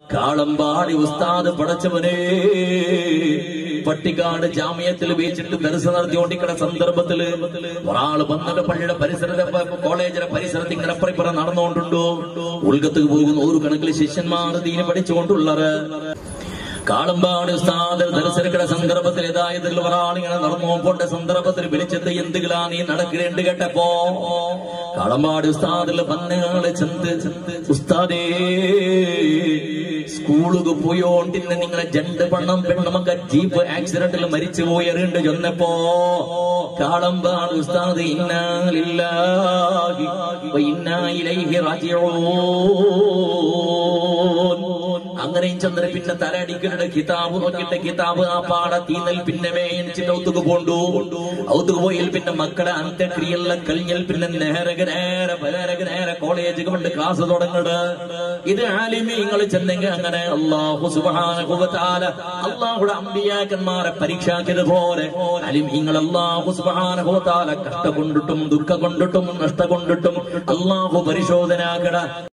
കാളമ്പാടി ഉസ്താദ് പടച്ചവനെ പട്ടിക്കാട് ജാമ്യത്തിൽ വെച്ചിട്ട് ദർശ നടത്തിക്കൊണ്ടിരിക്കുന്ന സന്ദർഭത്തില് ഒരാള് വന്നിട്ട് പള്ളിയുടെ പരിസരത്തെ കോളേജിലെ പരിസരത്ത് ഇങ്ങനെ അപ്പുറം ഇപ്പുറം നടന്നുകൊണ്ടുണ്ടോ ഉൾഗത്ത് പോകുന്ന നൂറുകണക്കിന് ശിഷ്യന്മാർ ദീനെ പഠിച്ചുകൊണ്ടുള്ളത് കാളമ്പാട് ഉസ്താദ് ദർശനക്കട സന്ദർഭത്തിൽ ഏതായതിൽ ഒരാളിങ്ങനെ നടന്നു പോണ്ട സന്ദർഭത്തിൽ വിളിച്ചത് എന്തുകളാ നീ നടക്കേണ്ട കേട്ടപ്പോ കാളമ്പാട് ഉസ്താദിൽ പന്നയാള് ചെന്ത് ഉസ്താദേ സ്കൂളുക്ക് പോയോണ്ടിന്ന് നിങ്ങളെ ജണ്ട് പണം പെണ്ണമക്ക ജീപ്പ് ആക്സിഡന്റിൽ മരിച്ചു പോയറുണ്ട് ചെന്നപ്പോ കാളമ്പാട് ഉസ്താദ് ഇന്നാലില്ലാഹി വ ഇന്നാ ഇലൈഹി റാജിഊൻ അങ്ങനെയും ചന്ദ്ര പിന്നെ തലടിക്കലുടെ കിതാബ് നോക്കിയിട്ട് കിതാബ് ആ പാട തീന്നൽ പിന്നെ വേണിച്ചിട്ട് ഔത്തുക്ക് പോണ്ടു ഔത്തുക്ക് പോയിൽ പിന്നെ മക്കളെ അന്ത്യക്രിയെല്ലാം കഴിഞ്ഞൽ പിന്നെ നേരക നേരെ നേരക നേരെ കോളേജ് കൊണ്ട് ക്ലാസ് തുടങ്ങട് ഇത് ആലിമീങ്ങൾ ചെന്നെങ്കിൽ അങ്ങനെ അള്ളാഹു സുബ്ഹാനഹു വ തആല അള്ളാഹുടെ അമ്പിയാക്കന്മാരെ പരീക്ഷാക്കിയത് പോലെ അലിമീങ്ങൾ അള്ളാഹു സുബ്ഹാനഹു വ തആല കഷ്ട കൊണ്ടിട്ടും ദുഃഖ കൊണ്ടിട്ടും നഷ്ട കൊണ്ടിട്ടും അള്ളാഹു പരിശോധനാക്കട